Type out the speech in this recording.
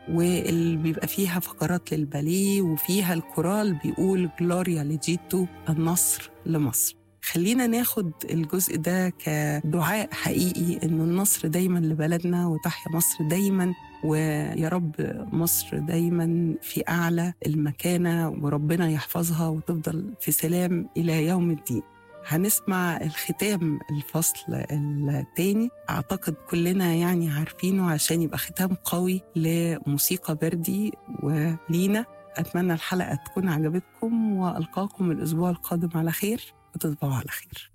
واللي بيبقى فيها فقرات للباليه وفيها الكورال بيقول جلوريا لجيتو النصر لمصر خلينا ناخد الجزء ده كدعاء حقيقي انه النصر دايما لبلدنا وتحيا مصر دايما ويا رب مصر دايما في اعلى المكانه وربنا يحفظها وتفضل في سلام الى يوم الدين هنسمع الختام الفصل الثاني اعتقد كلنا يعني عارفينه عشان يبقى ختام قوي لموسيقى بردي ولينا اتمنى الحلقه تكون عجبتكم والقاكم الاسبوع القادم على خير وتصبحوا على خير